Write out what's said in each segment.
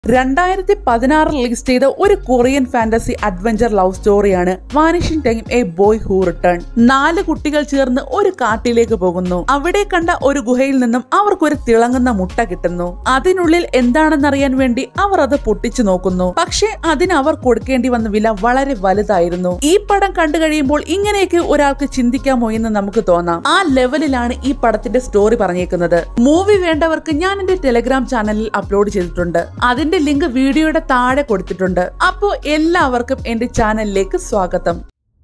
രണ്ടായിരത്തി പതിനാറ് റിലീസ് ചെയ്ത ഒരു കൊറിയൻ ഫാന്റസി അഡ്വഞ്ചർ ലവ് സ്റ്റോറിയാണ് vanishing time a boy who return നാല് കുട്ടികൾ ചേർന്ന് ഒരു കാട്ടിലേക്ക് പോകുന്നു അവിടെ കണ്ട ഒരു ഗുഹയിൽ നിന്നും അവർക്കൊരു തിളങ്ങുന്ന മുട്ട കിട്ടുന്നു അതിനുള്ളിൽ എന്താണെന്നറിയാൻ വേണ്ടി അവർ അത് പൊട്ടിച്ചു നോക്കുന്നു പക്ഷേ അതിന് അവർ കൊടുക്കേണ്ടി വന്ന വില വളരെ വലുതായിരുന്നു ഈ പടം കണ്ടു കഴിയുമ്പോൾ ഇങ്ങനെയൊക്കെ ഒരാൾക്ക് ചിന്തിക്കാമോ എന്ന് നമുക്ക് തോന്നാം ആ ലെവലിലാണ് ഈ പടത്തിന്റെ സ്റ്റോറി പറഞ്ഞേക്കുന്നത് മൂവി വേണ്ടവർക്ക് ഞാൻ എന്റെ ടെലഗ്രാം ചാനലിൽ അപ്ലോഡ് ചെയ്തിട്ടുണ്ട് അതിന്റെ ലിങ്ക് വീഡിയോയുടെ താഴെ കൊടുത്തിട്ടുണ്ട് അപ്പോ എല്ലാവർക്കും എന്റെ ചാനലിലേക്ക് സ്വാഗതം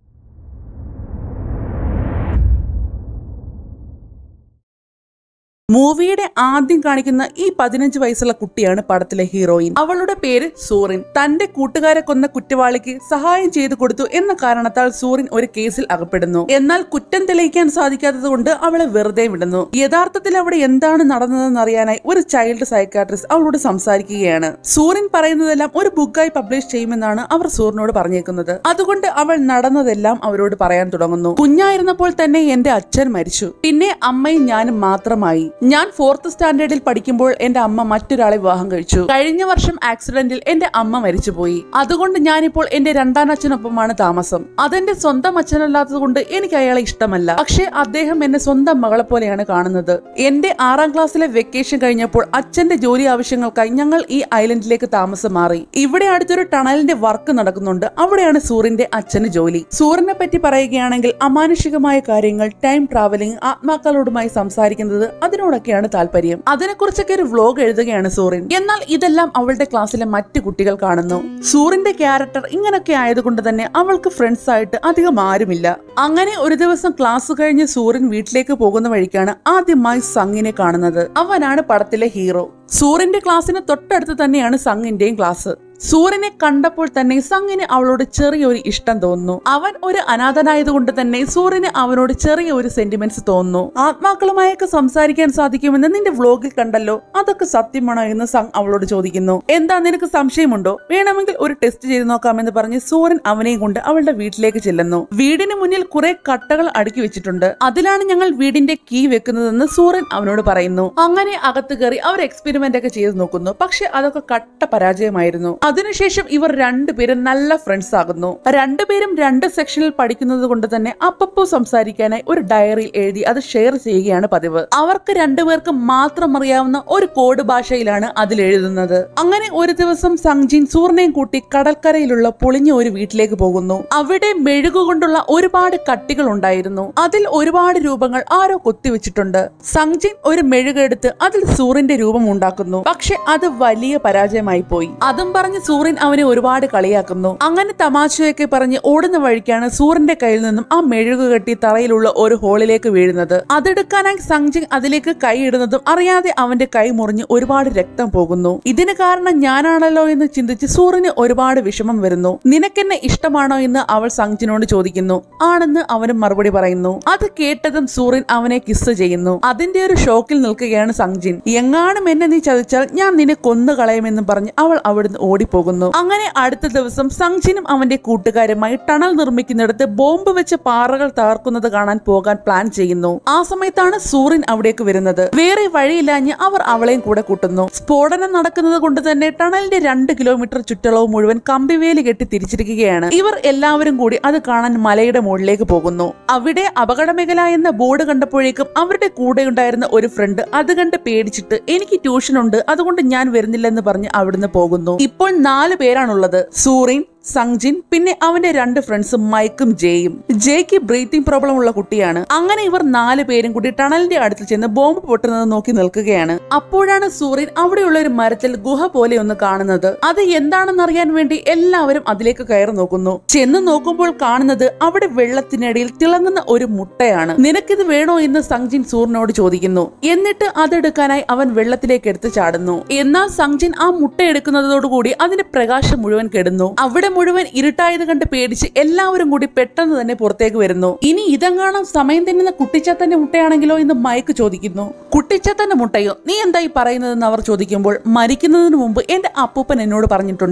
മൂവിയുടെ ആദ്യം കാണിക്കുന്ന ഈ പതിനഞ്ച് വയസ്സുള്ള കുട്ടിയാണ് പടത്തിലെ ഹീറോയിൻ അവളുടെ പേര് സൂറിൻ തന്റെ കൂട്ടുകാരെ കൊന്ന കുറ്റവാളിക്ക് സഹായം ചെയ്തു കൊടുത്തു എന്ന കാരണത്താൽ സൂറിൻ ഒരു കേസിൽ അകപ്പെടുന്നു എന്നാൽ കുറ്റം തെളിയിക്കാൻ സാധിക്കാത്തത് കൊണ്ട് അവളെ വെറുതെ വിടുന്നു യഥാർത്ഥത്തിൽ അവിടെ എന്താണ് നടന്നതെന്ന് അറിയാനായി ഒരു ചൈൽഡ് സൈക്കാട്രിസ്റ്റ് അവളോട് സംസാരിക്കുകയാണ് സൂറിൻ പറയുന്നതെല്ലാം ഒരു ബുക്കായി പബ്ലിഷ് ചെയ്യുമെന്നാണ് അവർ സൂറിനോട് പറഞ്ഞേക്കുന്നത് അതുകൊണ്ട് അവൾ നടന്നതെല്ലാം അവരോട് പറയാൻ തുടങ്ങുന്നു കുഞ്ഞായിരുന്നപ്പോൾ തന്നെ എന്റെ അച്ഛൻ മരിച്ചു പിന്നെ അമ്മയും ഞാനും മാത്രമായി ഞാൻ ഫോർത്ത് സ്റ്റാൻഡേർഡിൽ പഠിക്കുമ്പോൾ എന്റെ അമ്മ മറ്റൊരാളെ വിവാഹം കഴിച്ചു കഴിഞ്ഞ വർഷം ആക്സിഡന്റിൽ എന്റെ അമ്മ മരിച്ചുപോയി അതുകൊണ്ട് ഞാനിപ്പോൾ എന്റെ രണ്ടാം അച്ഛനൊപ്പമാണ് താമസം അതെന്റെ സ്വന്തം അച്ഛനല്ലാത്തത് കൊണ്ട് എനിക്ക് അയാളെ ഇഷ്ടമല്ല പക്ഷേ അദ്ദേഹം എന്നെ സ്വന്തം മകളെ പോലെയാണ് കാണുന്നത് എന്റെ ആറാം ക്ലാസ്സിലെ വെക്കേഷൻ കഴിഞ്ഞപ്പോൾ അച്ഛന്റെ ജോലി ആവശ്യങ്ങൾക്കായി ഞങ്ങൾ ഈ ഐലൻഡിലേക്ക് താമസം മാറി ഇവിടെ അടുത്തൊരു ടണലിന്റെ വർക്ക് നടക്കുന്നുണ്ട് അവിടെയാണ് സൂറിന്റെ അച്ഛന് ജോലി സൂറിനെ പറ്റി പറയുകയാണെങ്കിൽ അമാനുഷികമായ കാര്യങ്ങൾ ടൈം ട്രാവലിംഗ് ആത്മാക്കളോടുമായി സംസാരിക്കുന്നത് അതിനോടൊക്കെയാണ് താല്പര്യം അതിനെക്കുറിച്ചൊക്കെ ഒരു വ്ലോഗ് എഴുതുകയാണ് സൂറിൻ എന്നാൽ ഇതെല്ലാം അവളുടെ ക്ലാസ്സിലെ മറ്റു കുട്ടികൾ കാണുന്നു സൂറിന്റെ ക്യാരക്ടർ ഇങ്ങനൊക്കെ ആയതുകൊണ്ട് തന്നെ അവൾക്ക് ഫ്രണ്ട്സ് ആയിട്ട് അധികം ആരുമില്ല അങ്ങനെ ഒരു ദിവസം ക്ലാസ് കഴിഞ്ഞ് സൂറിൻ വീട്ടിലേക്ക് പോകുന്ന വഴിക്കാണ് ആദ്യമായി സങ്ങിനെ കാണുന്നത് അവനാണ് പടത്തിലെ ഹീറോ സൂറിന്റെ ക്ലാസ്സിന് തൊട്ടടുത്ത് തന്നെയാണ് സങ്ങിന്റെയും ക്ലാസ് സൂര്യനെ കണ്ടപ്പോൾ തന്നെ സങ്ങിന് അവളോട് ചെറിയൊരു ഇഷ്ടം തോന്നുന്നു അവൻ ഒരു അനാഥനായതുകൊണ്ട് തന്നെ സൂര്യന് അവനോട് ചെറിയ ഒരു സെന്റിമെന്റ്സ് തോന്നുന്നു ആത്മാക്കളുമായൊക്കെ സംസാരിക്കാൻ സാധിക്കുമെന്ന് നിന്റെ വ്ലോഗിൽ കണ്ടല്ലോ അതൊക്കെ സത്യമാണോ എന്ന് സങ് അവളോട് ചോദിക്കുന്നു എന്താ നിനക്ക് സംശയമുണ്ടോ വേണമെങ്കിൽ ഒരു ടെസ്റ്റ് ചെയ്ത് നോക്കാമെന്ന് പറഞ്ഞ് സൂര്യൻ അവനെയും കൊണ്ട് അവളുടെ വീട്ടിലേക്ക് ചെല്ലുന്നു വീടിന് മുന്നിൽ കുറെ കട്ടകൾ അടുക്കി വെച്ചിട്ടുണ്ട് അതിലാണ് ഞങ്ങൾ വീടിന്റെ കീ വെക്കുന്നതെന്ന് സൂര്യൻ അവനോട് പറയുന്നു അങ്ങനെ അകത്ത് കയറി അവർ എക്സ്പെരിമെന്റ് ഒക്കെ ചെയ്ത് നോക്കുന്നു പക്ഷെ അതൊക്കെ കട്ട പരാജയമായിരുന്നു അതിനുശേഷം ഇവർ രണ്ടുപേരും നല്ല ഫ്രണ്ട്സ് ആകുന്നു രണ്ടുപേരും രണ്ട് സെക്ഷനിൽ പഠിക്കുന്നത് കൊണ്ട് തന്നെ അപ്പപ്പോ സംസാരിക്കാനായി ഒരു ഡയറിയിൽ എഴുതി അത് ഷെയർ ചെയ്യുകയാണ് പതിവ് അവർക്ക് രണ്ടുപേർക്കും മാത്രം അറിയാവുന്ന ഒരു കോഡ് ഭാഷയിലാണ് അതിൽ എഴുതുന്നത് അങ്ങനെ ഒരു ദിവസം സംജിൻ സൂറിനെയും കൂട്ടി കടൽക്കരയിലുള്ള പൊളിഞ്ഞ ഒരു വീട്ടിലേക്ക് പോകുന്നു അവിടെ മെഴുകുകൊണ്ടുള്ള ഒരുപാട് കട്ടികൾ ഉണ്ടായിരുന്നു അതിൽ ഒരുപാട് രൂപങ്ങൾ ആരോ കൊത്തിവെച്ചിട്ടുണ്ട് സംജിൻ ഒരു മെഴുകെടുത്ത് അതിൽ സൂറിന്റെ രൂപം ഉണ്ടാക്കുന്നു പക്ഷെ അത് വലിയ പരാജയമായി പോയി അതും പറഞ്ഞ് സൂറിൻ അവനെ ഒരുപാട് കളിയാക്കുന്നു അങ്ങനെ തമാശയൊക്കെ പറഞ്ഞ് ഓടുന്ന വഴിക്കാണ് സൂറിന്റെ കയ്യിൽ നിന്നും ആ മെഴുകു കെട്ടി തറയിലുള്ള ഒരു ഹോളിലേക്ക് വീഴുന്നത് അതെടുക്കാനായി സംജിൻ അതിലേക്ക് കൈ ഇടുന്നതും അറിയാതെ അവന്റെ കൈ മുറിഞ്ഞ് ഒരുപാട് രക്തം പോകുന്നു ഇതിന് കാരണം ഞാനാണല്ലോ എന്ന് ചിന്തിച്ച് സൂറിന് ഒരുപാട് വിഷമം വരുന്നു നിനക്കെന്നെ ഇഷ്ടമാണോ എന്ന് അവൾ സംജിനോട് ചോദിക്കുന്നു ആണെന്ന് അവനും മറുപടി പറയുന്നു അത് കേട്ടതും സൂറിൻ അവനെ കിസ് ചെയ്യുന്നു അതിന്റെ ഒരു ഷോക്കിൽ നിൽക്കുകയാണ് സംജിൻ എങ്ങാനും എന്നെ നീ ചതിച്ചാൽ ഞാൻ നിന്നെ കൊന്നു കളയുമെന്ന് പറഞ്ഞ് അവൾ അവിടുന്ന് ഓടിപ്പോകുന്നു അങ്ങനെ അടുത്ത ദിവസം സംജിനും അവന്റെ കൂട്ടുകാരുമായി ടണൽ നിർമ്മിക്കുന്നിടത്ത് ബോംബ് വെച്ച് പാറകൾ തകർക്കുന്നത് കാണാൻ പോകാൻ പ്ലാൻ ചെയ്യുന്നു ആ സമയത്താണ് സൂറിൻ അവിടേക്ക് വരുന്നത് വേറെ വഴിയില്ലാഞ്ഞ് അവർ അവളെയും കൂടെ കൂട്ടുന്നു സ്ഫോടനം നടക്കുന്നത് കൊണ്ട് തന്നെ ടണലിന്റെ രണ്ട് കിലോമീറ്റർ ചുറ്റളവ് മുഴുവൻ കമ്പിവേലി കെട്ടി തിരിച്ചിരിക്കുകയാണ് ഇവർ എല്ലാവരും കൂടി അത് കാണാൻ മലയുടെ മുകളിലേക്ക് പോകുന്നു അവിടെ അപകടമേഖല എന്ന ബോർഡ് കണ്ടപ്പോഴേക്കും അവരുടെ കൂടെ ഉണ്ടായിരുന്ന ഒരു ഫ്രണ്ട് അത് കണ്ട് പേടിച്ചിട്ട് എനിക്ക് ട്യൂഷൻ ഉണ്ട് അതുകൊണ്ട് ഞാൻ വരുന്നില്ലെന്ന് പറഞ്ഞ് അവിടുന്ന് പോകുന്നു ഇപ്പോൾ നാല് പേരാണുള്ളത് സൂറിൻ സംജിൻ പിന്നെ അവന്റെ രണ്ട് ഫ്രണ്ട്സും മൈക്കും ജേയും ജേക്ക് ബ്രീത്തിങ് പ്രോബ്ലം ഉള്ള കുട്ടിയാണ് അങ്ങനെ ഇവർ നാല് പേരും കൂടി ടണലിന്റെ അടുത്ത് ചെന്ന് ബോംബ് പൊട്ടുന്നത് നോക്കി നിൽക്കുകയാണ് അപ്പോഴാണ് സൂര്യൻ അവിടെയുള്ള ഒരു മരത്തിൽ ഗുഹ പോലെ ഒന്ന് കാണുന്നത് അത് എന്താണെന്ന് അറിയാൻ വേണ്ടി എല്ലാവരും അതിലേക്ക് കയറി നോക്കുന്നു ചെന്ന് നോക്കുമ്പോൾ കാണുന്നത് അവിടെ വെള്ളത്തിനടിയിൽ തിളങ്ങുന്ന ഒരു മുട്ടയാണ് നിനക്കിത് വേണോ എന്ന് സംജിൻ സൂറിനോട് ചോദിക്കുന്നു എന്നിട്ട് അതെടുക്കാനായി അവൻ വെള്ളത്തിലേക്ക് എടുത്ത് ചാടുന്നു എന്നാൽ സംജിൻ ആ മുട്ട എടുക്കുന്നതോടുകൂടി അതിന്റെ പ്രകാശം മുഴുവൻ കെടുന്നു അവിടെ മുഴുവൻ ഇരുട്ടായത് കണ്ട് പേടിച്ച് എല്ലാവരും കൂടി പെട്ടെന്ന് തന്നെ പുറത്തേക്ക് വരുന്നു ഇനി ഇതെങ്ങാണം സമയം തിന്നുന്ന കുട്ടിച്ചാത്തന്റെ മുട്ടയാണെങ്കിലോ എന്ന് മയക്ക് ചോദിക്കുന്നു കുട്ടിച്ചാത്തന്റെ മുട്ടയോ നീ എന്തായി പറയുന്നതെന്ന് അവർ ചോദിക്കുമ്പോൾ മരിക്കുന്നതിന് മുമ്പ് എന്റെ അപ്പൂപ്പൻ എന്നോട് പറഞ്ഞിട്ടുണ്ട്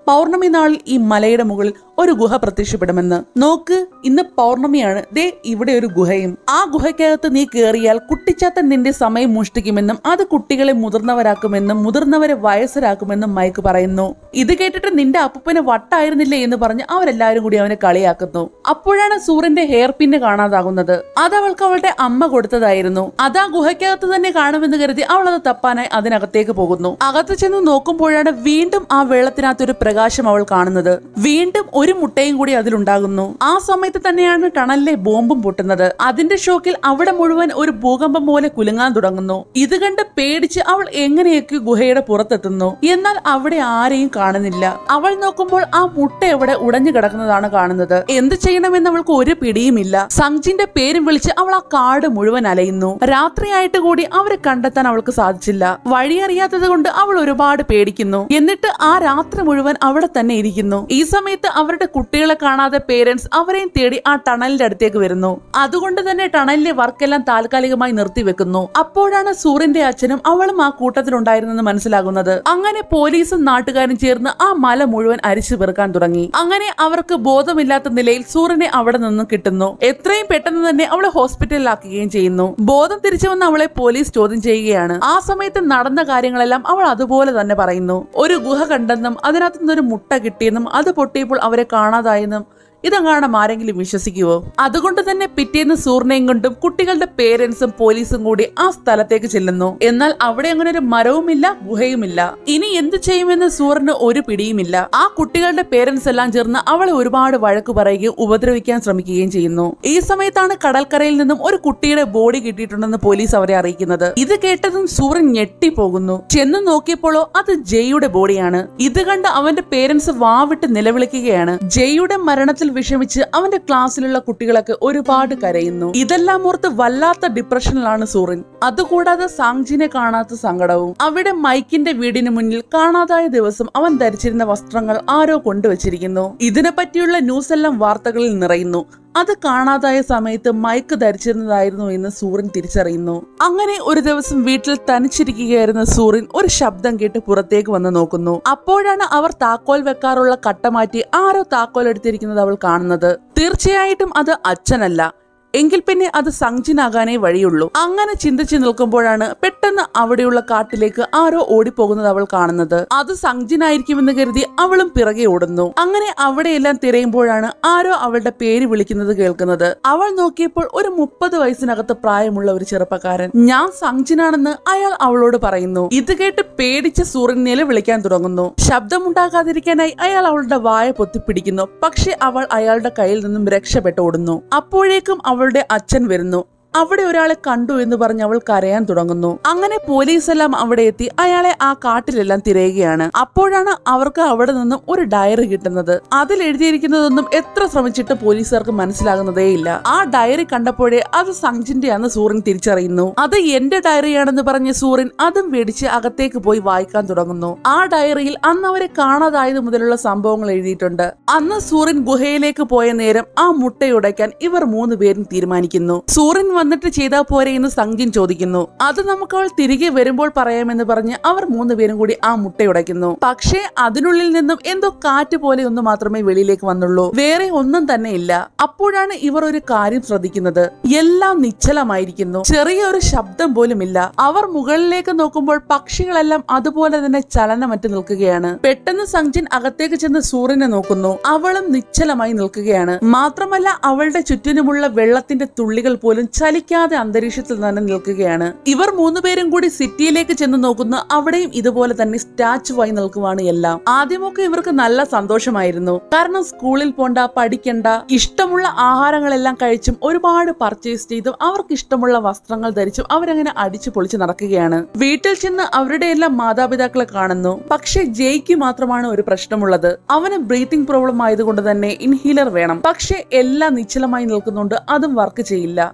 പൗർണമി നാളിൽ ഈ മലയുടെ മുകളിൽ ഒരു ഗുഹ പ്രത്യക്ഷപ്പെടുമെന്ന് നോക്ക് ഇന്ന് പൗർണമിയാണ് ദേ ഇവിടെ ഒരു ഗുഹയും ആ ഗുഹയ്ക്കകത്ത് നീ കയറിയാൽ കുട്ടിച്ചാത്തൻ നിന്റെ സമയം മോഷ്ടിക്കുമെന്നും അത് കുട്ടികളെ മുതിർന്നവരാക്കുമെന്നും മുതിർന്നവരെ വയസ്സരാക്കുമെന്നും മൈക്ക് പറയുന്നു ഇത് കേട്ടിട്ട് നിന്റെ അപ്പൂപ്പന് വട്ടായിരുന്നില്ലേ എന്ന് പറഞ്ഞ് അവരെല്ലാവരും കൂടി അവനെ കളിയാക്കുന്നു അപ്പോഴാണ് സൂറിന്റെ ഹെയർ പിന്ന് കാണാതാകുന്നത് അത് അവൾക്ക് അവളുടെ അമ്മ കൊടുത്തതായിരുന്നു അത് ആ ഗുഹയ്ക്കകത്ത് തന്നെ കാണുമെന്ന് കരുതി അവൾ അത് തപ്പാനായി അതിനകത്തേക്ക് പോകുന്നു അകത്ത് ചെന്ന് നോക്കുമ്പോഴാണ് വീണ്ടും ആ വെള്ളത്തിനകത്തൊരു പ്രകാശം അവൾ കാണുന്നത് വീണ്ടും ഒരു മുട്ടയും കൂടി അതിലുണ്ടാകുന്നു ആ സമയത്ത് തന്നെയാണ് ടണലിലെ ബോംബും പൊട്ടുന്നത് അതിന്റെ ഷോക്കിൽ അവിടെ മുഴുവൻ ഒരു ഭൂകമ്പം പോലെ കുലുങ്ങാൻ തുടങ്ങുന്നു ഇത് കണ്ട് പേടിച്ച് അവൾ എങ്ങനെയൊക്കെ ഗുഹയുടെ പുറത്തെത്തുന്നു എന്നാൽ അവിടെ ആരെയും കാണുന്നില്ല അവൾ നോക്കുമ്പോൾ ആ മുട്ട എവിടെ ഉടഞ്ഞു കിടക്കുന്നതാണ് കാണുന്നത് എന്ത് ചെയ്യണമെന്ന് അവൾക്ക് ഒരു പിടിയുമില്ല സംജിന്റെ പേരും വിളിച്ച് അവൾ ആ കാട് മുഴുവൻ അലയുന്നു രാത്രിയായിട്ട് കൂടി അവരെ കണ്ടെത്താൻ അവൾക്ക് സാധിച്ചില്ല വഴി അറിയാത്തത് കൊണ്ട് അവൾ ഒരുപാട് പേടിക്കുന്നു എന്നിട്ട് ആ രാത്രി മുഴുവൻ അവിടെ തന്നെ ഇരിക്കുന്നു ഈ സമയത്ത് അവരുടെ കുട്ടികളെ കാണാതെ പേരൻസ് അവരെയും തേടി ആ ടണലിന്റെ അടുത്തേക്ക് വരുന്നു അതുകൊണ്ട് തന്നെ ടണലിലെ വർക്കെല്ലാം താൽക്കാലികമായി നിർത്തിവെക്കുന്നു അപ്പോഴാണ് സൂറിന്റെ അച്ഛനും അവളും ആ കൂട്ടത്തിലുണ്ടായിരുന്നെന്ന് മനസ്സിലാകുന്നത് അങ്ങനെ പോലീസും നാട്ടുകാരും ചേർന്ന് ആ മല മുഴുവൻ അരിച്ചു പെറുക്കാൻ തുടങ്ങി അങ്ങനെ അവർക്ക് ബോധമില്ലാത്ത നിലയിൽ സൂറിനെ അവിടെ നിന്നും കിട്ടുന്നു എത്രയും പെട്ടെന്ന് തന്നെ അവളെ ഹോസ്പിറ്റലിലാക്കുകയും ചെയ്യുന്നു ബോധം തിരിച്ചു വന്ന അവളെ പോലീസ് ചോദ്യം ചെയ്യുകയാണ് ആ സമയത്ത് നടന്ന കാര്യങ്ങളെല്ലാം അവൾ അതുപോലെ തന്നെ പറയുന്നു ഒരു ഗുഹ കണ്ടെന്നും അതിനകത്തു നിന്നൊരു മുട്ട കിട്ടിയെന്നും അത് പൊട്ടിയപ്പോൾ അവരെ കാണാതായെന്നും ഇതെങ്ങാണം ആരെങ്കിലും വിശ്വസിക്കുവോ അതുകൊണ്ട് തന്നെ പിറ്റേന്ന് സൂർണയും കൊണ്ടും കുട്ടികളുടെ പേരൻസും പോലീസും കൂടി ആ സ്ഥലത്തേക്ക് ചെല്ലുന്നു എന്നാൽ അവിടെ അങ്ങനെ ഒരു മരവുമില്ല ഗുഹയുമില്ല ഇനി എന്ത് ചെയ്യുമെന്ന് സൂറിന് ഒരു പിടിയുമില്ല ആ കുട്ടികളുടെ പേരൻസ് എല്ലാം ചേർന്ന് അവളെ ഒരുപാട് വഴക്ക് പറയുകയും ഉപദ്രവിക്കാൻ ശ്രമിക്കുകയും ചെയ്യുന്നു ഈ സമയത്താണ് കടൽക്കരയിൽ നിന്നും ഒരു കുട്ടിയുടെ ബോഡി കിട്ടിയിട്ടുണ്ടെന്ന് പോലീസ് അവരെ അറിയിക്കുന്നത് ഇത് കേട്ടതും സൂറിൻ ഞെട്ടിപ്പോകുന്നു ചെന്ന് നോക്കിയപ്പോഴോ അത് ജയ്യുടെ ബോഡിയാണ് ഇത് കണ്ട് അവന്റെ പേരൻസ് വാവിട്ട് നിലവിളിക്കുകയാണ് ജയ്യുടെ മരണത്തിൽ വിഷമിച്ച് അവന്റെ ക്ലാസ്സിലുള്ള കുട്ടികളൊക്കെ ഒരുപാട് കരയുന്നു ഇതെല്ലാം ഓർത്ത് വല്ലാത്ത ഡിപ്രഷനിലാണ് സൂറിൻ അതുകൂടാതെ സാങ്ജിനെ കാണാത്ത സങ്കടവും അവിടെ മൈക്കിന്റെ വീടിന് മുന്നിൽ കാണാതായ ദിവസം അവൻ ധരിച്ചിരുന്ന വസ്ത്രങ്ങൾ ആരോ കൊണ്ടുവച്ചിരിക്കുന്നു ഇതിനെ പറ്റിയുള്ള ന്യൂസ് എല്ലാം വാർത്തകളിൽ നിറയുന്നു അത് കാണാതായ സമയത്ത് മയക്ക് ധരിച്ചിരുന്നതായിരുന്നു എന്ന് സൂറിൻ തിരിച്ചറിയുന്നു അങ്ങനെ ഒരു ദിവസം വീട്ടിൽ തനിച്ചിരിക്കുകയായിരുന്ന സൂറിൻ ഒരു ശബ്ദം കേട്ട് പുറത്തേക്ക് വന്ന് നോക്കുന്നു അപ്പോഴാണ് അവർ താക്കോൽ വെക്കാറുള്ള കട്ട മാറ്റി ആരോ താക്കോൽ എടുത്തിരിക്കുന്നത് അവൾ കാണുന്നത് തീർച്ചയായിട്ടും അത് അച്ഛനല്ല എങ്കിൽ പിന്നെ അത് സംജിനാകാനേ വഴിയുള്ളൂ അങ്ങനെ ചിന്തിച്ചു നിൽക്കുമ്പോഴാണ് പെട്ടെന്ന് അവിടെയുള്ള കാട്ടിലേക്ക് ആരോ ഓടിപ്പോകുന്നത് അവൾ കാണുന്നത് അത് സംജിനായിരിക്കുമെന്ന് കരുതി അവളും പിറകെ ഓടുന്നു അങ്ങനെ അവിടെയെല്ലാം തിരയുമ്പോഴാണ് ആരോ അവളുടെ പേര് വിളിക്കുന്നത് കേൾക്കുന്നത് അവൾ നോക്കിയപ്പോൾ ഒരു മുപ്പത് വയസ്സിനകത്ത് പ്രായമുള്ള ഒരു ചെറുപ്പക്കാരൻ ഞാൻ സംജിനാണെന്ന് അയാൾ അവളോട് പറയുന്നു ഇത് കേട്ട് പേടിച്ച സൂര്യൻ നിലവിളിക്കാൻ തുടങ്ങുന്നു ശബ്ദമുണ്ടാകാതിരിക്കാനായി അയാൾ അവളുടെ വായ പൊത്തിപ്പിടിക്കുന്നു പക്ഷെ അവൾ അയാളുടെ കയ്യിൽ നിന്നും രക്ഷപ്പെട്ട് ഓടുന്നു അപ്പോഴേക്കും അവളുടെ അച്ഛൻ വരുന്നു അവിടെ ഒരാളെ കണ്ടു എന്ന് പറഞ്ഞ് അവൾ കരയാൻ തുടങ്ങുന്നു അങ്ങനെ പോലീസ് എല്ലാം അവിടെ എത്തി അയാളെ ആ കാട്ടിലെല്ലാം തിരയുകയാണ് അപ്പോഴാണ് അവർക്ക് അവിടെ നിന്നും ഒരു ഡയറി കിട്ടുന്നത് അതിൽ എഴുതിയിരിക്കുന്നതൊന്നും എത്ര ശ്രമിച്ചിട്ട് പോലീസുകാർക്ക് മനസ്സിലാകുന്നതേയില്ല ആ ഡയറി കണ്ടപ്പോഴേ അത് സംജിന്റെ അന്ന് സൂറിൻ തിരിച്ചറിയുന്നു അത് എന്റെ ഡയറിയാണെന്ന് പറഞ്ഞ സൂറിൻ അതും മേടിച്ച് അകത്തേക്ക് പോയി വായിക്കാൻ തുടങ്ങുന്നു ആ ഡയറിയിൽ അന്ന് അവരെ കാണാതായത് മുതലുള്ള സംഭവങ്ങൾ എഴുതിയിട്ടുണ്ട് അന്ന് സൂറിൻ ഗുഹയിലേക്ക് പോയ നേരം ആ മുട്ടയുടയ്ക്കാൻ ഇവർ മൂന്ന് പേരും തീരുമാനിക്കുന്നു സൂറിൻ വന്നിട്ട് ചെയ്താൽ പോരെ എന്ന് സംഖ്യൻ ചോദിക്കുന്നു അത് നമുക്ക് അവൾ തിരികെ വരുമ്പോൾ പറയാമെന്ന് പറഞ്ഞ് അവർ മൂന്ന് പേരും കൂടി ആ മുട്ടയുടയ്ക്കുന്നു പക്ഷേ അതിനുള്ളിൽ നിന്നും എന്തോ കാറ്റ് പോലെ ഒന്ന് മാത്രമേ വെളിയിലേക്ക് വന്നുള്ളൂ വേറെ ഒന്നും തന്നെ ഇല്ല അപ്പോഴാണ് ഇവർ ഒരു കാര്യം ശ്രദ്ധിക്കുന്നത് എല്ലാം നിശ്ചലമായിരിക്കുന്നു ചെറിയൊരു ശബ്ദം പോലുമില്ല അവർ മുകളിലേക്ക് നോക്കുമ്പോൾ പക്ഷികളെല്ലാം അതുപോലെ തന്നെ ചലനമറ്റ് നിൽക്കുകയാണ് പെട്ടെന്ന് സംജൻ അകത്തേക്ക് ചെന്ന് സൂര്യനെ നോക്കുന്നു അവളും നിശ്ചലമായി നിൽക്കുകയാണ് മാത്രമല്ല അവളുടെ ചുറ്റിനുമുള്ള വെള്ളത്തിന്റെ തുള്ളികൾ പോലും ചലിക്കാതെ അന്തരീക്ഷത്തിൽ തന്നെ നിൽക്കുകയാണ് ഇവർ മൂന്നുപേരും കൂടി സിറ്റിയിലേക്ക് ചെന്ന് നോക്കുന്നു അവിടെയും ഇതുപോലെ തന്നെ സ്റ്റാച്ചുവായി നിൽക്കുവാണ് എല്ലാം ആദ്യമൊക്കെ ഇവർക്ക് നല്ല സന്തോഷമായിരുന്നു കാരണം സ്കൂളിൽ പോണ്ട പഠിക്കണ്ട ഇഷ്ടമുള്ള ആഹാരങ്ങളെല്ലാം കഴിച്ചും ഒരുപാട് പർച്ചേസ് ചെയ്തും അവർക്ക് ഇഷ്ടമുള്ള വസ്ത്രങ്ങൾ ധരിച്ചും അവരങ്ങനെ അടിച്ചു പൊളിച്ച് നടക്കുകയാണ് വീട്ടിൽ ചെന്ന് അവരുടെ എല്ലാം മാതാപിതാക്കളെ കാണുന്നു പക്ഷെ ജയ്ക്ക് മാത്രമാണ് ഒരു പ്രശ്നമുള്ളത് അവന് ബ്രീത്തിങ് പ്രോബ്ലം ആയതുകൊണ്ട് തന്നെ ഇൻഹീലർ വേണം പക്ഷെ എല്ലാം നിശ്ചലമായി നിൽക്കുന്നുണ്ട് അതും വർക്ക് ചെയ്യില്ല അങ്ങനെ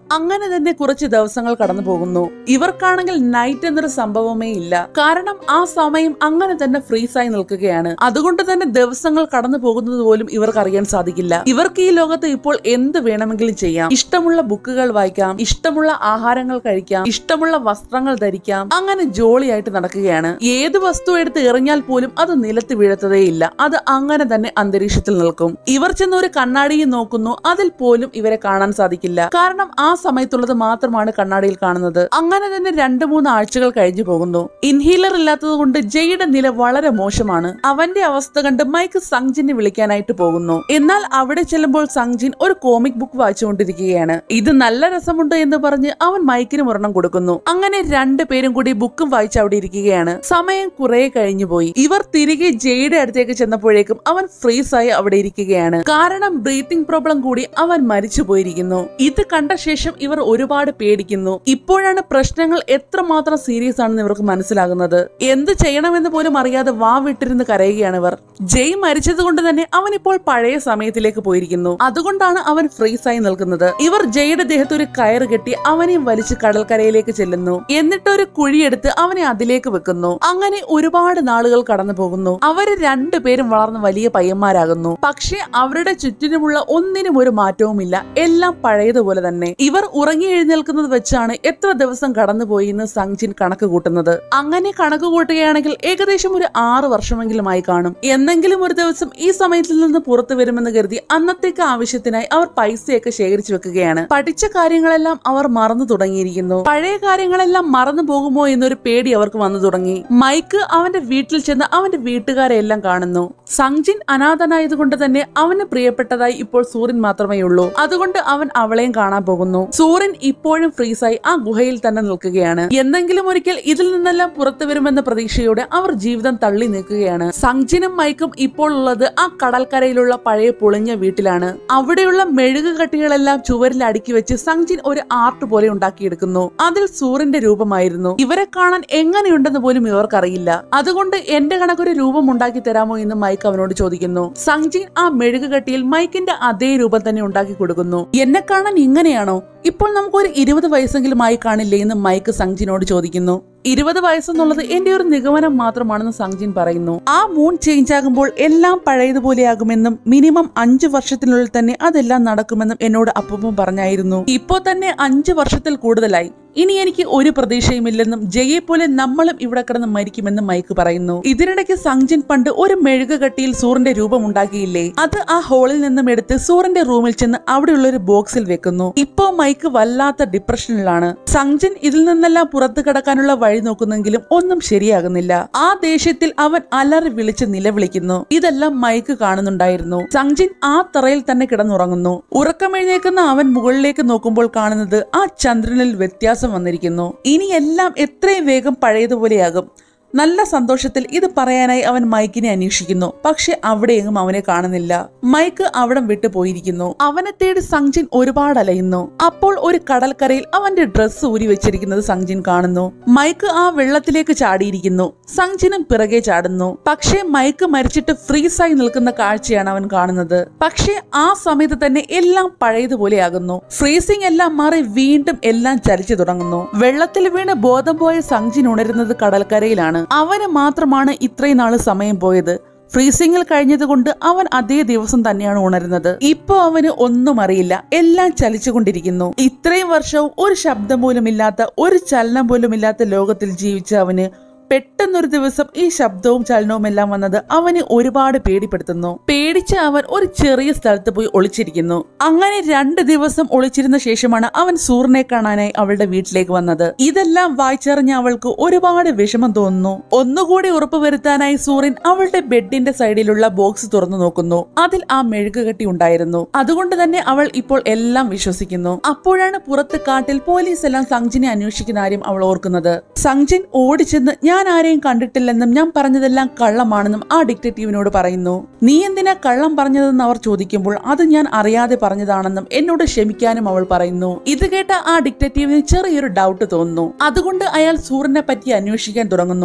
തന്നെ കുറച്ച് ദിവസങ്ങൾ കടന്നു പോകുന്നു ഇവർക്കാണെങ്കിൽ നൈറ്റ് എന്നൊരു സംഭവമേ ഇല്ല കാരണം ആ സമയം അങ്ങനെ തന്നെ ഫ്രീസായി നിൽക്കുകയാണ് അതുകൊണ്ട് തന്നെ ദിവസങ്ങൾ കടന്നു പോകുന്നത് പോലും ഇവർക്ക് അറിയാൻ സാധിക്കില്ല ഇവർക്ക് ഈ ലോകത്ത് ഇപ്പോൾ എന്ത് വേണമെങ്കിലും ചെയ്യാം ഇഷ്ടമുള്ള ബുക്കുകൾ വായിക്കാം ഇഷ്ടമുള്ള ആഹാരങ്ങൾ കഴിക്കാം ഇഷ്ടമുള്ള വസ്ത്രങ്ങൾ ധരിക്കാം അങ്ങനെ ജോളിയായിട്ട് നടക്കുകയാണ് ഏത് വസ്തു എടുത്ത് എറിഞ്ഞാൽ പോലും അത് നിലത്ത് വീഴത്തതേയില്ല അത് അങ്ങനെ തന്നെ അന്തരീക്ഷത്തിൽ നിൽക്കും ഇവർ ചെന്ന് ഒരു കണ്ണാടിയിൽ നോക്കുന്നു അതിൽ പോലും ഇവരെ കാണാൻ സാധിക്കില്ല കാരണം ആ സമയത്തുള്ളത് മാത്രമാണ് കണ്ണാടിയിൽ കാണുന്നത് അങ്ങനെ തന്നെ രണ്ടു മൂന്ന് ആഴ്ചകൾ കഴിഞ്ഞു പോകുന്നു ഇൻഹീലർ ഇല്ലാത്തത് കൊണ്ട് ജയുടെ നില വളരെ മോശമാണ് അവന്റെ അവസ്ഥ കണ്ട് മൈക്ക് സംജിനെ വിളിക്കാനായിട്ട് പോകുന്നു എന്നാൽ അവിടെ ചെല്ലുമ്പോൾ സംജിൻ ഒരു കോമിക് ബുക്ക് വായിച്ചുകൊണ്ടിരിക്കുകയാണ് ഇത് നല്ല രസമുണ്ട് എന്ന് പറഞ്ഞ് അവൻ മൈക്കിന് ഒരെണ്ണം കൊടുക്കുന്നു അങ്ങനെ രണ്ടു പേരും കൂടി ബുക്കും വായിച്ച് അവിടെ ഇരിക്കുകയാണ് സമയം കുറെ കഴിഞ്ഞു പോയി ഇവർ തിരികെ ജയുടെ അടുത്തേക്ക് ചെന്നപ്പോഴേക്കും അവൻ ഫ്രീസായി അവിടെ ഇരിക്കുകയാണ് കാരണം ബ്രീത്തിങ് പ്രോബ്ലം കൂടി അവൻ മരിച്ചു പോയിരിക്കുന്നു ഇത് കണ്ട ശേഷം ഇവർ ഒരുപാട് പേടിക്കുന്നു ഇപ്പോഴാണ് പ്രശ്നങ്ങൾ എത്രമാത്രം സീരിയസ് ആണെന്ന് ഇവർക്ക് മനസ്സിലാകുന്നത് എന്ത് ചെയ്യണമെന്ന് പോലും അറിയാതെ വാ വിട്ടിരുന്ന് കരയുകയാണ് ഇവർ ജയ് മരിച്ചത് കൊണ്ട് തന്നെ അവൻ ഇപ്പോൾ പഴയ സമയത്തിലേക്ക് പോയിരിക്കുന്നു അതുകൊണ്ടാണ് അവൻ ഫ്രീസായി നിൽക്കുന്നത് ഇവർ ജയുടെ ദേഹത്ത് ഒരു കയറ് കെട്ടി അവനെയും വലിച്ച് കടൽക്കരയിലേക്ക് ചെല്ലുന്നു എന്നിട്ട് ഒരു കുഴിയെടുത്ത് അവനെ അതിലേക്ക് വെക്കുന്നു അങ്ങനെ ഒരുപാട് നാളുകൾ കടന്നു പോകുന്നു അവര് രണ്ടുപേരും വളർന്ന് വലിയ പയ്യന്മാരാകുന്നു പക്ഷെ അവരുടെ ചുറ്റിനുമുള്ള ഒന്നിനും ഒരു മാറ്റവുമില്ല എല്ലാം പഴയതുപോലെ തന്നെ ഇവർ ഉറങ്ങി എഴുന്നേൽക്കുന്നത് വെച്ചാണ് എത്ര ദിവസം കടന്നുപോയി എന്ന് സംജിൻ കണക്ക് കൂട്ടുന്നത് അങ്ങനെ കണക്ക് കൂട്ടുകയാണെങ്കിൽ ഏകദേശം ഒരു ആറ് വർഷമെങ്കിലുമായി കാണും എന്നെങ്കിലും ഒരു ദിവസം ഈ സമയത്തിൽ നിന്ന് പുറത്തു വരുമെന്ന് കരുതി അന്നത്തേക്ക് ആവശ്യത്തിനായി അവർ പൈസയൊക്കെ ശേഖരിച്ചു വെക്കുകയാണ് പഠിച്ച കാര്യങ്ങളെല്ലാം അവർ മറന്നു തുടങ്ങിയിരിക്കുന്നു പഴയ കാര്യങ്ങളെല്ലാം മറന്നു പോകുമോ എന്നൊരു പേടി അവർക്ക് വന്നു തുടങ്ങി മൈക്ക് അവന്റെ വീട്ടിൽ ചെന്ന് അവന്റെ വീട്ടുകാരെ എല്ലാം കാണുന്നു സംജിൻ അനാഥനായതുകൊണ്ട് തന്നെ അവന് പ്രിയപ്പെട്ടതായി ഇപ്പോൾ സൂര്യൻ മാത്രമേ ഉള്ളൂ അതുകൊണ്ട് അവൻ അവളെയും കാണാൻ പോകുന്നു സൂര്യൻ ഇപ്പോഴും ഫ്രീസായി ആ ഗുഹയിൽ തന്നെ നിൽക്കുകയാണ് എന്തെങ്കിലും ഒരിക്കൽ ഇതിൽ നിന്നെല്ലാം പുറത്തു വരുമെന്ന പ്രതീക്ഷയോടെ അവർ ജീവിതം തള്ളി നീക്കുകയാണ് സംജിനും മൈക്കും ഇപ്പോൾ ഉള്ളത് ആ കടൽക്കരയിലുള്ള പഴയ പൊളിഞ്ഞ വീട്ടിലാണ് അവിടെയുള്ള മെഴുകു കട്ടികളെല്ലാം ചുവരിൽ അടുക്കി വെച്ച് സംജിൻ ഒരു ആർട്ട് പോലെ ഉണ്ടാക്കിയെടുക്കുന്നു അതിൽ സൂര്യന്റെ രൂപമായിരുന്നു ഇവരെ കാണാൻ എങ്ങനെയുണ്ടെന്ന് പോലും ഇവർക്കറിയില്ല അതുകൊണ്ട് എന്റെ കണക്കൊരു രൂപം ഉണ്ടാക്കി തരാമോ എന്ന് മൈക്ക് അവനോട് ചോദിക്കുന്നു സംജിൻ ആ മെഴുകുകട്ടിയിൽ മൈക്കിന്റെ അതേ രൂപം തന്നെ ഉണ്ടാക്കി കൊടുക്കുന്നു എന്നെ കാണാൻ ഇങ്ങനെയാണോ ഇപ്പോൾ നമുക്കൊരു ഇരുപത് വയസ്സെങ്കിലും ആയി കാണില്ലേ എന്ന് മൈക്ക് സംജിനോട് ചോദിക്കുന്നു ഇരുപത് വയസ്സെന്നുള്ളത് എന്റെ ഒരു നിഗമനം മാത്രമാണെന്ന് സംജിൻ പറയുന്നു ആ മൂൺ ചേഞ്ച് ആകുമ്പോൾ എല്ലാം പഴയതുപോലെയാകുമെന്നും മിനിമം അഞ്ചു വർഷത്തിനുള്ളിൽ തന്നെ അതെല്ലാം നടക്കുമെന്നും എന്നോട് അപ്പൂപ്പൻ പറഞ്ഞായിരുന്നു ഇപ്പോ തന്നെ അഞ്ചു വർഷത്തിൽ കൂടുതലായി ഇനി എനിക്ക് ഒരു പ്രതീക്ഷയുമില്ലെന്നും ജയെ പോലെ നമ്മളും ഇവിടെ കിടന്ന് മരിക്കുമെന്നും മൈക്ക് പറയുന്നു ഇതിനിടയ്ക്ക് സംജിൻ പണ്ട് ഒരു മെഴുക കട്ടിയിൽ സൂറിന്റെ രൂപം ഉണ്ടാക്കിയില്ലേ അത് ആ ഹോളിൽ നിന്നും എടുത്ത് സൂറിന്റെ റൂമിൽ ചെന്ന് അവിടെയുള്ള ഒരു ബോക്സിൽ വെക്കുന്നു ഇപ്പോ മൈക്ക് വല്ലാത്ത ഡിപ്രഷനിലാണ് സംജിൻ ഇതിൽ നിന്നെല്ലാം പുറത്തു കടക്കാനുള്ള വഴി നോക്കുന്നെങ്കിലും ഒന്നും ശരിയാകുന്നില്ല ആ ദേഷ്യത്തിൽ അവൻ അലറി വിളിച്ച് നിലവിളിക്കുന്നു ഇതെല്ലാം മൈക്ക് കാണുന്നുണ്ടായിരുന്നു സംജിൻ ആ തറയിൽ തന്നെ കിടന്നുറങ്ങുന്നു ഉറക്കമെഴുന്നേക്കുന്ന അവൻ മുകളിലേക്ക് നോക്കുമ്പോൾ കാണുന്നത് ആ ചന്ദ്രനിൽ വ്യത്യാസം വന്നിരിക്കുന്നു ഇനി എല്ലാം എത്രയും വേഗം പഴയതുപോലെയാകും നല്ല സന്തോഷത്തിൽ ഇത് പറയാനായി അവൻ മൈക്കിനെ അന്വേഷിക്കുന്നു പക്ഷെ അവിടെയെങ്ങും അവനെ കാണുന്നില്ല മൈക്ക് അവിടം വിട്ടു പോയിരിക്കുന്നു അവനെ തേടി സംജിൻ ഒരുപാട് അലയുന്നു അപ്പോൾ ഒരു കടൽക്കരയിൽ അവന്റെ ഡ്രസ്സ് ഊരി വെച്ചിരിക്കുന്നത് സംജിൻ കാണുന്നു മൈക്ക് ആ വെള്ളത്തിലേക്ക് ചാടിയിരിക്കുന്നു സംജിനും പിറകെ ചാടുന്നു പക്ഷേ മൈക്ക് മരിച്ചിട്ട് ഫ്രീസായി നിൽക്കുന്ന കാഴ്ചയാണ് അവൻ കാണുന്നത് പക്ഷേ ആ സമയത്ത് തന്നെ എല്ലാം പഴയതുപോലെയാകുന്നു ഫ്രീസിംഗ് എല്ലാം മാറി വീണ്ടും എല്ലാം ചലിച്ചു തുടങ്ങുന്നു വെള്ളത്തിൽ വീണ് ബോധം പോയ സംജിൻ ഉണരുന്നത് കടൽക്കരയിലാണ് അവന് മാത്രമാണ് ഇത്രയും നാള് സമയം പോയത് ഫ്രീസിംഗിൽ കഴിഞ്ഞതുകൊണ്ട് അവൻ അതേ ദിവസം തന്നെയാണ് ഉണരുന്നത് ഇപ്പൊ അവന് ഒന്നും അറിയില്ല എല്ലാം ചലിച്ചുകൊണ്ടിരിക്കുന്നു ഇത്രയും വർഷവും ഒരു ശബ്ദം പോലും ഇല്ലാത്ത ഒരു ചലനം പോലും ഇല്ലാത്ത ലോകത്തിൽ ജീവിച്ച അവന് പെട്ടെന്നൊരു ദിവസം ഈ ശബ്ദവും ചലനവും എല്ലാം വന്നത് അവനെ ഒരുപാട് പേടിപ്പെടുത്തുന്നു പേടിച്ച അവൻ ഒരു ചെറിയ സ്ഥലത്ത് പോയി ഒളിച്ചിരിക്കുന്നു അങ്ങനെ രണ്ട് ദിവസം ഒളിച്ചിരുന്ന ശേഷമാണ് അവൻ സൂറിനെ കാണാനായി അവളുടെ വീട്ടിലേക്ക് വന്നത് ഇതെല്ലാം വായിച്ചറിഞ്ഞ അവൾക്ക് ഒരുപാട് വിഷമം തോന്നുന്നു ഒന്നുകൂടി ഉറപ്പുവരുത്താനായി സൂറിൻ അവളുടെ ബെഡിന്റെ സൈഡിലുള്ള ബോക്സ് തുറന്നു നോക്കുന്നു അതിൽ ആ മെഴുകുകെട്ടി ഉണ്ടായിരുന്നു അതുകൊണ്ട് തന്നെ അവൾ ഇപ്പോൾ എല്ലാം വിശ്വസിക്കുന്നു അപ്പോഴാണ് പുറത്ത് കാട്ടിൽ പോലീസ് എല്ലാം സംജിനെ അന്വേഷിക്കുന്ന കാര്യം അവൾ ഓർക്കുന്നത് സംജിൻ ഓടിച്ചെന്ന് ഞാൻ ആരെയും കണ്ടിട്ടില്ലെന്നും ഞാൻ പറഞ്ഞതെല്ലാം കള്ളമാണെന്നും ആ ഡിറ്റക്റ്റീവിനോട് പറയുന്നു നീ എന്തിനാ കള്ളം പറഞ്ഞതെന്ന് അവർ ചോദിക്കുമ്പോൾ അത് ഞാൻ അറിയാതെ പറഞ്ഞതാണെന്നും എന്നോട് ക്ഷമിക്കാനും അവൾ പറയുന്നു ഇത് കേട്ട ആ ഡിറ്റക്റ്റീവിന് ചെറിയൊരു ഡൗട്ട് തോന്നുന്നു അതുകൊണ്ട് അയാൾ സൂറിനെ പറ്റി അന്വേഷിക്കാൻ തുടങ്ങുന്നു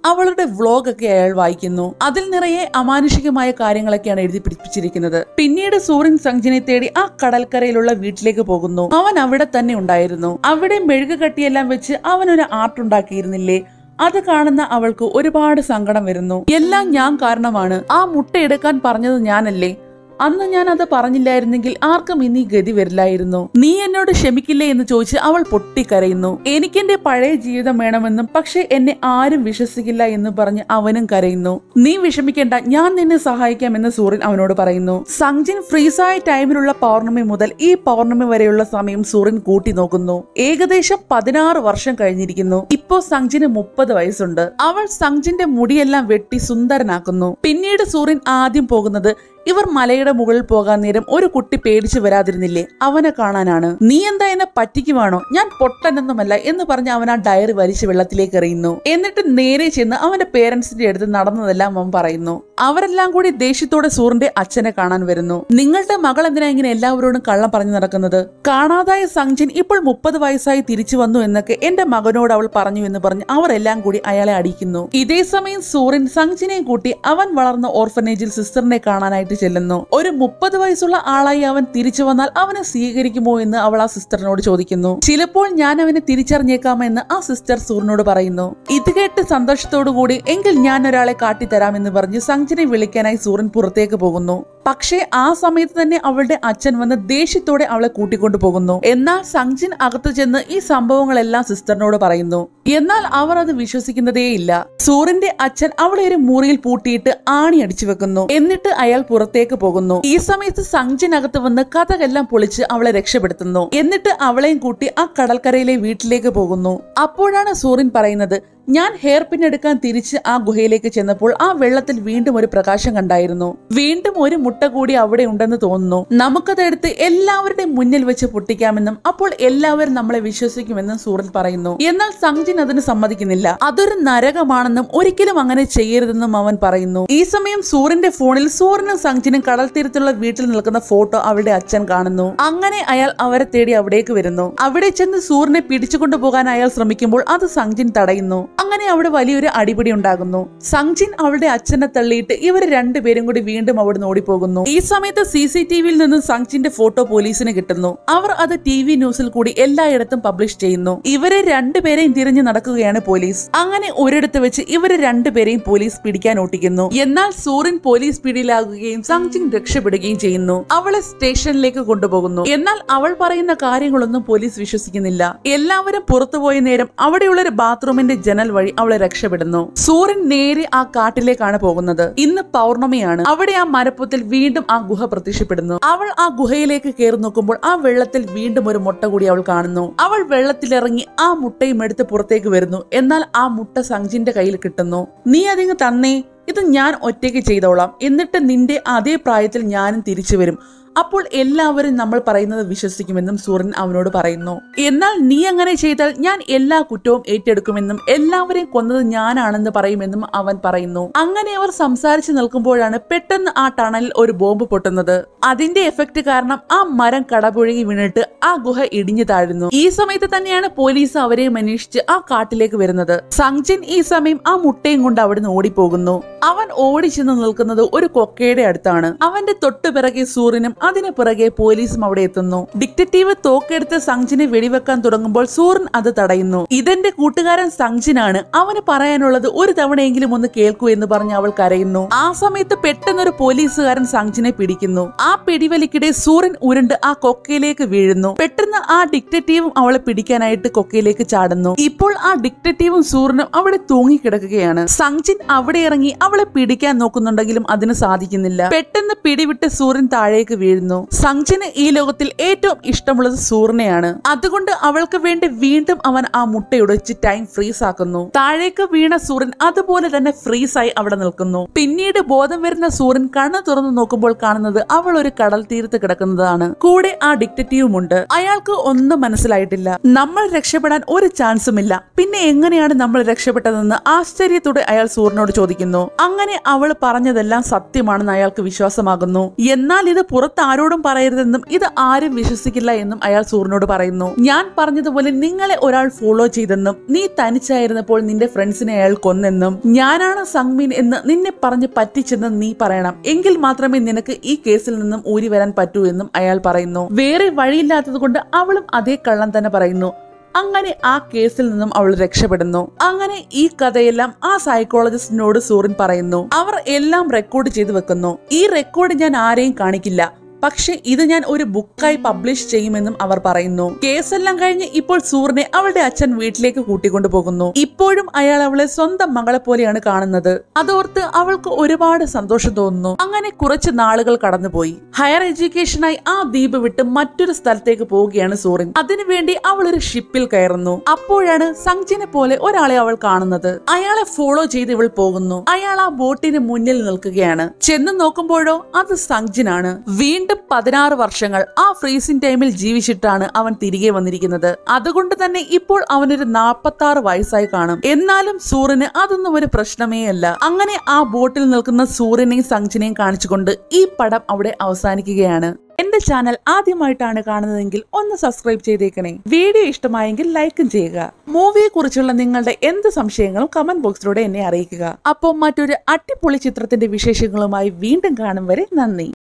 അവളുടെ വ്ലോഗ് ഒക്കെ അയാൾ വായിക്കുന്നു അതിൽ നിറയെ അമാനുഷികമായ കാര്യങ്ങളൊക്കെയാണ് എഴുതി പിടിപ്പിച്ചിരിക്കുന്നത് പിന്നീട് സൂര്യൻ സംജിനെ തേടി ആ കടൽക്കരയിലുള്ള വീട്ടിലേക്ക് പോകുന്നു അവൻ അവിടെ തന്നെ ഉണ്ടായിരുന്നു അവിടെ മെഴുക് കട്ടിയെല്ലാം വെച്ച് അവൻ ഒരു ആർട്ട് ഉണ്ടാക്കിയിരുന്നില്ലേ അത് കാണുന്ന അവൾക്ക് ഒരുപാട് സങ്കടം വരുന്നു എല്ലാം ഞാൻ കാരണമാണ് ആ മുട്ട എടുക്കാൻ പറഞ്ഞത് ഞാനല്ലേ അന്ന് ഞാൻ അത് പറഞ്ഞില്ലായിരുന്നെങ്കിൽ ആർക്കും ഇനി ഗതി വരില്ലായിരുന്നു നീ എന്നോട് ക്ഷമിക്കില്ലേ എന്ന് ചോദിച്ച് അവൾ പൊട്ടിക്കരയുന്നു എനിക്കെന്റെ പഴയ ജീവിതം വേണമെന്നും പക്ഷെ എന്നെ ആരും വിശ്വസിക്കില്ല എന്ന് പറഞ്ഞ് അവനും കരയുന്നു നീ വിഷമിക്കേണ്ട ഞാൻ നിന്നെ സഹായിക്കാമെന്ന് സൂര്യൻ അവനോട് പറയുന്നു സംജിൻ ഫ്രീസായ ടൈമിലുള്ള പൗർണമി മുതൽ ഈ പൗർണമി വരെയുള്ള സമയം സൂര്യൻ കൂട്ടി നോക്കുന്നു ഏകദേശം പതിനാറ് വർഷം കഴിഞ്ഞിരിക്കുന്നു ഇപ്പോ സംജിന് മുപ്പത് വയസ്സുണ്ട് അവൾ സംജിന്റെ മുടിയെല്ലാം വെട്ടി സുന്ദരനാക്കുന്നു പിന്നീട് സൂര്യൻ ആദ്യം പോകുന്നത് ഇവർ മലയുടെ മുകളിൽ പോകാൻ നേരം ഒരു കുട്ടി പേടിച്ചു വരാതിരുന്നില്ലേ അവനെ കാണാനാണ് നീ എന്താ എന്നെ പറ്റിക്കുവാണോ ഞാൻ പൊട്ടനൊന്നുമല്ല എന്ന് പറഞ്ഞ് അവൻ ആ ഡയറി വലിച്ച് വെള്ളത്തിലേക്ക് എറിയുന്നു എന്നിട്ട് നേരെ ചെന്ന് അവന്റെ പേരൻസിന്റെ അടുത്ത് നടന്നതെല്ലാം അവൻ പറയുന്നു അവരെല്ലാം കൂടി ദേഷ്യത്തോടെ സൂറിന്റെ അച്ഛനെ കാണാൻ വരുന്നു നിങ്ങളുടെ മകൾ എന്തിനാ ഇങ്ങനെ എല്ലാവരോടും കള്ളം പറഞ്ഞു നടക്കുന്നത് കാണാതായ സംജൻ ഇപ്പോൾ മുപ്പത് വയസ്സായി തിരിച്ചു വന്നു എന്നൊക്കെ എന്റെ മകനോട് അവൾ പറഞ്ഞു എന്ന് പറഞ്ഞ് അവർ എല്ലാം കൂടി അയാളെ അടിക്കുന്നു ഇതേ സമയം സൂറിൻ സംജിനെയും കൂട്ടി അവൻ വളർന്ന ഓർഫനേജിൽ സിസ്റ്ററിനെ കാണാനായിട്ട് ചെല്ലുന്നു ഒരു മുപ്പത് വയസ്സുള്ള ആളായി അവൻ തിരിച്ചു വന്നാൽ അവനെ സ്വീകരിക്കുമോ എന്ന് അവൾ ആ സിസ്റ്ററിനോട് ചോദിക്കുന്നു ചിലപ്പോൾ ഞാൻ അവനെ തിരിച്ചറിഞ്ഞേക്കാമെന്ന് ആ സിസ്റ്റർ സൂറിനോട് പറയുന്നു ഇത് കേട്ട് സന്തോഷത്തോടു കൂടി എങ്കിൽ ഞാൻ ഒരാളെ കാട്ടിത്തരാമെന്ന് പറഞ്ഞ് സംജിനെ വിളിക്കാനായി സൂറിൻ പുറത്തേക്ക് പോകുന്നു പക്ഷേ ആ സമയത്ത് തന്നെ അവളുടെ അച്ഛൻ വന്ന് ദേഷ്യത്തോടെ അവളെ കൂട്ടിക്കൊണ്ടു പോകുന്നു എന്നാൽ സംജിൻ അകത്തു ചെന്ന് ഈ സംഭവങ്ങളെല്ലാം സിസ്റ്ററിനോട് പറയുന്നു എന്നാൽ അവർ അത് വിശ്വസിക്കുന്നതേയില്ല സൂറിന്റെ അച്ഛൻ അവളെ ഒരു മുറിയിൽ പൂട്ടിയിട്ട് ആണി അടിച്ചു വെക്കുന്നു എന്നിട്ട് അയാൾ പുറത്തേക്ക് പോകുന്നു ഈ സമയത്ത് സംജിൻ അകത്ത് വന്ന് കഥകളെല്ലാം പൊളിച്ച് അവളെ രക്ഷപ്പെടുത്തുന്നു എന്നിട്ട് അവളെയും കൂട്ടി ആ കടൽക്കരയിലെ വീട്ടിലേക്ക് പോകുന്നു അപ്പോഴാണ് സൂറിൻ പറയുന്നത് ഞാൻ ഹെയർ പിൻ എടുക്കാൻ തിരിച്ച് ആ ഗുഹയിലേക്ക് ചെന്നപ്പോൾ ആ വെള്ളത്തിൽ വീണ്ടും ഒരു പ്രകാശം കണ്ടായിരുന്നു വീണ്ടും ഒരു മുട്ട കൂടി അവിടെ ഉണ്ടെന്ന് തോന്നുന്നു നമുക്കതെടുത്ത് എല്ലാവരുടെയും മുന്നിൽ വെച്ച് പൊട്ടിക്കാമെന്നും അപ്പോൾ എല്ലാവരും നമ്മളെ വിശ്വസിക്കുമെന്നും സൂറൻ പറയുന്നു എന്നാൽ സംജിൻ അതിന് സമ്മതിക്കുന്നില്ല അതൊരു നരകമാണെന്നും ഒരിക്കലും അങ്ങനെ ചെയ്യരുതെന്നും അവൻ പറയുന്നു ഈ സമയം സൂറിന്റെ ഫോണിൽ സൂറിനും സംജിനും കടൽ തീരത്തുള്ള വീട്ടിൽ നിൽക്കുന്ന ഫോട്ടോ അവളുടെ അച്ഛൻ കാണുന്നു അങ്ങനെ അയാൾ അവരെ തേടി അവിടേക്ക് വരുന്നു അവിടെ ചെന്ന് സൂറിനെ പിടിച്ചുകൊണ്ടു പോകാൻ അയാൾ ശ്രമിക്കുമ്പോൾ അത് സംജിൻ തടയുന്നു അങ്ങനെ അവിടെ വലിയൊരു അടിപിടി ഉണ്ടാകുന്നു സംജിൻ അവളുടെ അച്ഛനെ തള്ളിയിട്ട് ഇവർ രണ്ടുപേരും കൂടി വീണ്ടും അവിടുന്ന് ഓടിപ്പോകുന്നു ഈ സമയത്ത് സി സി ടി വിയിൽ നിന്നും സംജിന്റെ ഫോട്ടോ പോലീസിന് കിട്ടുന്നു അവർ അത് ടി വി ന്യൂസിൽ കൂടി എല്ലായിടത്തും പബ്ലിഷ് ചെയ്യുന്നു ഇവരെ രണ്ടുപേരെയും തിരിഞ്ഞു നടക്കുകയാണ് പോലീസ് അങ്ങനെ ഒരിടത്ത് വെച്ച് ഇവരെ രണ്ടുപേരെയും പോലീസ് പിടിക്കാൻ ഒട്ടിക്കുന്നു എന്നാൽ സൂറിൻ പോലീസ് പിടിയിലാകുകയും സംജിൻ രക്ഷപ്പെടുകയും ചെയ്യുന്നു അവളെ സ്റ്റേഷനിലേക്ക് കൊണ്ടുപോകുന്നു എന്നാൽ അവൾ പറയുന്ന കാര്യങ്ങളൊന്നും പോലീസ് വിശ്വസിക്കുന്നില്ല എല്ലാവരും പുറത്തുപോയ നേരം അവിടെയുള്ള ഒരു ബാത്റൂമിന്റെ ജനൽ വഴി അവളെ രക്ഷപ്പെടുന്നു സൂര്യൻ നേരെ ആ കാട്ടിലേക്കാണ് പോകുന്നത് ഇന്ന് പൗർണമിയാണ് അവിടെ ആ മരപ്പൊത്തിൽ വീണ്ടും ആ ഗുഹ പ്രത്യക്ഷപ്പെടുന്നു അവൾ ആ ഗുഹയിലേക്ക് കയറി നോക്കുമ്പോൾ ആ വെള്ളത്തിൽ വീണ്ടും ഒരു മുട്ട കൂടി അവൾ കാണുന്നു അവൾ വെള്ളത്തിലിറങ്ങി ആ മുട്ടയും എടുത്ത് പുറത്തേക്ക് വരുന്നു എന്നാൽ ആ മുട്ട സംജിന്റെ കയ്യിൽ കിട്ടുന്നു നീ അതിങ്ങ് തന്നേ ഇത് ഞാൻ ഒറ്റയ്ക്ക് ചെയ്തോളാം എന്നിട്ട് നിന്റെ അതേ പ്രായത്തിൽ ഞാനും തിരിച്ചു വരും അപ്പോൾ എല്ലാവരും നമ്മൾ പറയുന്നത് വിശ്വസിക്കുമെന്നും സൂര്യൻ അവനോട് പറയുന്നു എന്നാൽ നീ അങ്ങനെ ചെയ്താൽ ഞാൻ എല്ലാ കുറ്റവും ഏറ്റെടുക്കുമെന്നും എല്ലാവരെയും കൊന്നത് ഞാനാണെന്ന് പറയുമെന്നും അവൻ പറയുന്നു അങ്ങനെ അവർ സംസാരിച്ചു നിൽക്കുമ്പോഴാണ് പെട്ടെന്ന് ആ ടണലിൽ ഒരു ബോംബ് പൊട്ടുന്നത് അതിന്റെ എഫക്ട് കാരണം ആ മരം കടപുഴകി വീണിട്ട് ആ ഗുഹ ഇടിഞ്ഞു താഴുന്നു ഈ സമയത്ത് തന്നെയാണ് പോലീസ് അവരെയും അന്വേഷിച്ച് ആ കാട്ടിലേക്ക് വരുന്നത് സംജിൻ ഈ സമയം ആ മുട്ടയും കൊണ്ട് അവിടുന്ന് ഓടിപ്പോകുന്നു അവൻ ഓടിച്ചെന്ന് നിൽക്കുന്നത് ഒരു കൊക്കയുടെ അടുത്താണ് അവന്റെ തൊട്ടു പിറകെ സൂര്യനും അതിന് പിറകെ പോലീസും അവിടെ എത്തുന്നു ഡിക്റ്ററ്റീവ് തോക്കെടുത്ത് സംജിനെ വെടിവെക്കാൻ തുടങ്ങുമ്പോൾ സൂര്യൻ അത് തടയുന്നു ഇതെന്റെ കൂട്ടുകാരൻ സംജിനാണ് അവന് പറയാനുള്ളത് ഒരു തവണയെങ്കിലും ഒന്ന് കേൾക്കൂ എന്ന് പറഞ്ഞ് അവൾ കരയുന്നു ആ സമയത്ത് പെട്ടെന്നൊരു പോലീസുകാരൻ സംജിനെ പിടിക്കുന്നു ആ പിടിവലിക്കിടെ സൂര്യൻ ഉരുണ്ട് ആ കൊക്കയിലേക്ക് വീഴുന്നു പെട്ടെന്ന് ആ ഡിക്റ്ററ്റീവും അവളെ പിടിക്കാനായിട്ട് കൊക്കയിലേക്ക് ചാടുന്നു ഇപ്പോൾ ആ ഡിക്റ്ററ്റീവും സൂര്യനും അവിടെ തൂങ്ങിക്കിടക്കുകയാണ് സംജിൻ അവിടെ ഇറങ്ങി അവളെ പിടിക്കാൻ നോക്കുന്നുണ്ടെങ്കിലും അതിന് സാധിക്കുന്നില്ല പെട്ടെന്ന് പിടിവിട്ട് സൂര്യൻ താഴേക്ക് വീഴുന്നു സംജിന് ഈ ലോകത്തിൽ ഏറ്റവും ഇഷ്ടമുള്ളത് സൂര്യനെയാണ് അതുകൊണ്ട് അവൾക്ക് വേണ്ടി വീണ്ടും അവൻ ആ മുട്ടയുടച്ച് ടൈം ഫ്രീസ് ആക്കുന്നു താഴേക്ക് വീണ സൂര്യൻ അതുപോലെ തന്നെ ഫ്രീസ് ആയി അവിടെ നിൽക്കുന്നു പിന്നീട് ബോധം വരുന്ന സൂര്യൻ കണ്ണു തുറന്നു നോക്കുമ്പോൾ കാണുന്നത് അവൾ ഒരു കടൽ തീരത്ത് കിടക്കുന്നതാണ് കൂടെ ആ ഡിക്റ്ററ്റീവും ഉണ്ട് അയാൾക്ക് ഒന്നും മനസ്സിലായിട്ടില്ല നമ്മൾ രക്ഷപ്പെടാൻ ഒരു ചാൻസുമില്ല പിന്നെ എങ്ങനെയാണ് നമ്മൾ രക്ഷപ്പെട്ടതെന്ന് ആശ്ചര്യത്തോടെ അയാൾ സൂര്യനോട് ചോദിക്കുന്നു അങ്ങനെ അവൾ പറഞ്ഞതെല്ലാം സത്യമാണെന്ന് അയാൾക്ക് വിശ്വാസമാകുന്നു എന്നാൽ ഇത് പുറത്ത് ആരോടും പറയരുതെന്നും ഇത് ആരും വിശ്വസിക്കില്ല എന്നും അയാൾ സൂറിനോട് പറയുന്നു ഞാൻ പറഞ്ഞതുപോലെ നിങ്ങളെ ഒരാൾ ഫോളോ ചെയ്തെന്നും നീ തനിച്ചായിരുന്നപ്പോൾ നിന്റെ ഫ്രണ്ട്സിനെ അയാൾ കൊന്നെന്നും ഞാനാണ് സംഗ്മീൻ എന്ന് നിന്നെ പറഞ്ഞ് പറ്റിച്ചെന്ന് നീ പറയണം എങ്കിൽ മാത്രമേ നിനക്ക് ഈ കേസിൽ നിന്നും ഊരി വരാൻ പറ്റൂ എന്നും അയാൾ പറയുന്നു വേറെ വഴിയില്ലാത്തത് കൊണ്ട് അവളും അതേ കള്ളം തന്നെ പറയുന്നു അങ്ങനെ ആ കേസിൽ നിന്നും അവൾ രക്ഷപ്പെടുന്നു അങ്ങനെ ഈ കഥയെല്ലാം ആ സൈക്കോളജിസ്റ്റിനോട് സൂറിൻ പറയുന്നു അവർ എല്ലാം റെക്കോർഡ് ചെയ്തു വെക്കുന്നു ഈ റെക്കോർഡ് ഞാൻ ആരെയും കാണിക്കില്ല പക്ഷെ ഇത് ഞാൻ ഒരു ബുക്കായി പബ്ലിഷ് ചെയ്യുമെന്നും അവർ പറയുന്നു കേസെല്ലാം കഴിഞ്ഞ് ഇപ്പോൾ സൂറിനെ അവളുടെ അച്ഛൻ വീട്ടിലേക്ക് കൂട്ടിക്കൊണ്ടു പോകുന്നു ഇപ്പോഴും അയാൾ അവളെ സ്വന്തം മകളെ പോലെയാണ് കാണുന്നത് അതോർത്ത് അവൾക്ക് ഒരുപാട് സന്തോഷം തോന്നുന്നു അങ്ങനെ കുറച്ച് നാളുകൾ കടന്നുപോയി ഹയർ എഡ്യൂക്കേഷനായി ആ ദ്വീപ് വിട്ട് മറ്റൊരു സ്ഥലത്തേക്ക് പോവുകയാണ് സൂറിൻ അതിനുവേണ്ടി അവൾ ഒരു ഷിപ്പിൽ കയറുന്നു അപ്പോഴാണ് സംജിനെ പോലെ ഒരാളെ അവൾ കാണുന്നത് അയാളെ ഫോളോ ചെയ്ത് ഇവൾ പോകുന്നു അയാൾ ആ ബോട്ടിന് മുന്നിൽ നിൽക്കുകയാണ് ചെന്ന് നോക്കുമ്പോഴോ അത് സംജിനാണ് വീണ്ടും പതിനാറ് വർഷങ്ങൾ ആ ഫ്രീസിംഗ് ടൈമിൽ ജീവിച്ചിട്ടാണ് അവൻ തിരികെ വന്നിരിക്കുന്നത് അതുകൊണ്ട് തന്നെ ഇപ്പോൾ അവനൊരു നാപ്പത്തി ആറ് വയസ്സായി കാണും എന്നാലും സൂറിന് അതൊന്നും ഒരു പ്രശ്നമേ അല്ല അങ്ങനെ ആ ബോട്ടിൽ നിൽക്കുന്ന സൂര്യനെയും സംജിനെയും കാണിച്ചുകൊണ്ട് ഈ പടം അവിടെ അവസാനിക്കുകയാണ് എന്റെ ചാനൽ ആദ്യമായിട്ടാണ് കാണുന്നതെങ്കിൽ ഒന്ന് സബ്സ്ക്രൈബ് ചെയ്തേക്കണേ വീഡിയോ ഇഷ്ടമായെങ്കിൽ ലൈക്കും ചെയ്യുക മൂവിയെ കുറിച്ചുള്ള നിങ്ങളുടെ എന്ത് സംശയങ്ങളും കമന്റ് ബോക്സിലൂടെ എന്നെ അറിയിക്കുക അപ്പോൾ മറ്റൊരു അടിപൊളി ചിത്രത്തിന്റെ വിശേഷങ്ങളുമായി വീണ്ടും കാണും വരെ നന്ദി